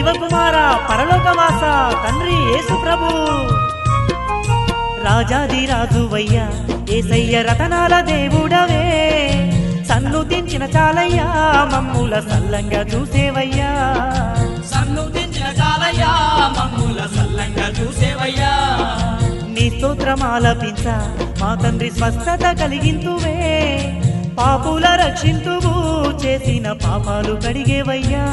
దేవకుమార పరలోకవాస తండ్రి యేసు ప్రభు రాజాది రాజువయ్యా ఏసయ్య రతనాల దేవుడవే సన్నుతించిన చాలయ్యా మమ్ముల సల్లంగా చూసేవయ్యా సన్నుతించిన చాలయ్యా మమ్ముల సల్లంగా చూసేవయ్యా నీ స్తోత్రమాలపించ మా తండ్రి స్వస్థత కలిగింతువే పాపుల రక్షింతువు చేసిన పాపాలు కడిగేవయ్యా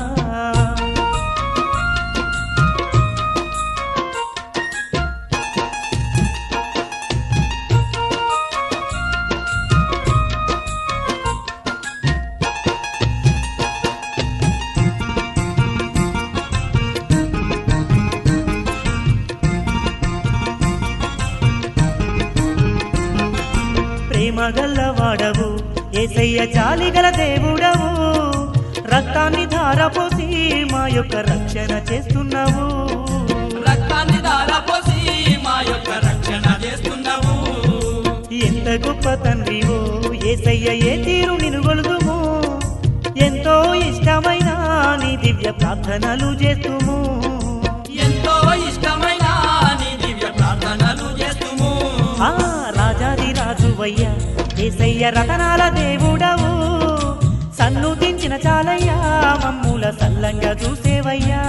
ప్రేమ గల్లవాడవు ఏసయ్య చాలిగల దేవుడవు రక్తాన్ని ధారపోసి మా యొక్క రక్షణ చేస్తున్నావు రక్తాన్ని దారపోసి మా యొక్క రక్షణ చేస్తున్నావు ఎంత గొప్ప తండ్రివో ఏసయ్య ఏ తీరు నినుగొలుదుము ఎంతో ఇష్టమైన నీ దివ్య ప్రార్థనలు చేస్తుము ఎంతో ఇష్టమైన నీ దివ్య ప్రార్థనలు చేస్తుము ఆ రాజాది రాజువయ్యా ఏసయ్య రతనాల దేవుడవు సన్నుతించిన చాలయ్యా మమ్ముల సల్లంగా చూసేవయ్యా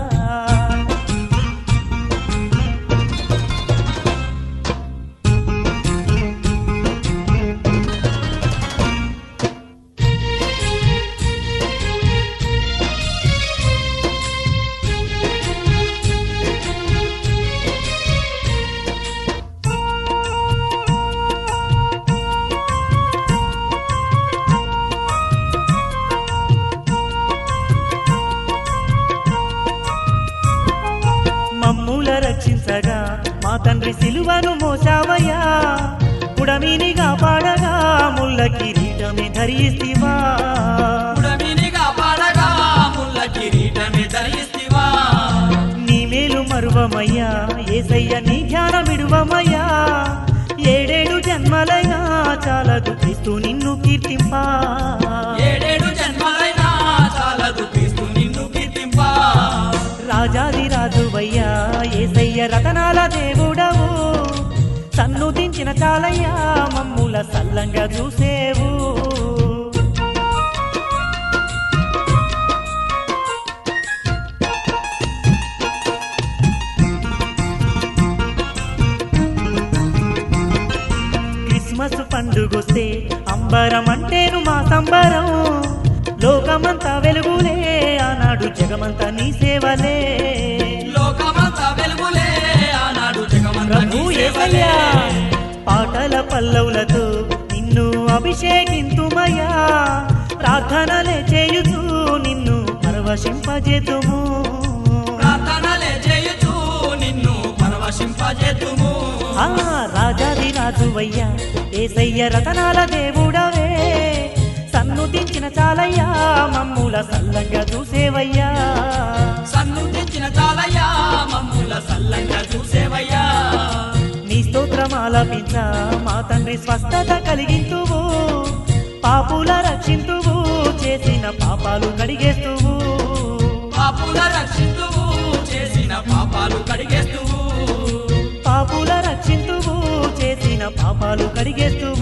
మమ్ముల రక్షించగా మా తండ్రి సిలువను మోసావయ్యా పుడమిని కాపాడగా ముళ్ళ కిరీటమే ధరిస్తివా పుడమిని కాపాడగా ముల్ల కిరీటమే ధరిస్తివా నీ మేలు మరువమయ్యా ఏసయ్య నీ ధ్యానమిడువమయ్యా ఏడేడు జన్మలైనా చాలదు క్రీస్తు నిన్ను కీర్తింపా ఏడేడు జన్మలైనా చాలదు క్రీస్తు నిన్ను కీర్తింపా రాజాది రాజువయ్యా ఏసయ్య రతనాల దేవుడవు సన్నుతించిన చాలయ్యా మమ్ముల సల్లంగా చూసేవు క్రిస్మస్ పండుగొస్తే అంబరం అంటేను మా సంబరం లోకమంతా వెలుగులే ఆనాడు జగమంతా నీ సేవలే లోకమంతా వెలుగులే ఆనాడు జగమంతా నీ ప్రభు సేవలే. ఏసయ్యా పాటల పల్లవులతో నిన్ను అభిషేకింతుమయ్యా ప్రార్థనలే చేయుచు నిన్ను పరవశింపజేతుము ప్రార్థనలే చేయుచు నిన్ను పరవశింపజేతుము ఆ రాజాది రాజువయ్యా ఏసయ్య రతనాల దేవుడవే సన్నుతించిన చాలయ్యా మమ్ముల సల్లంగా చూసేవయ్యా సన్నుతించిన చాలయ్యా మమ్ముల సల్లంగా చూసేవయ్యా నీ స్తోత్రమాలపించ మా తండ్రి స్వస్థత కలిగింతువు పాపుల రక్షింతువు చేసిన పాపాలు కడిగేస్తువు పాపుల రక్షింతువు చేసిన పాపాలు కడిగేస్తువు పాపుల రక్షింతువు చేసిన పాపాలు కడిగేస్తువు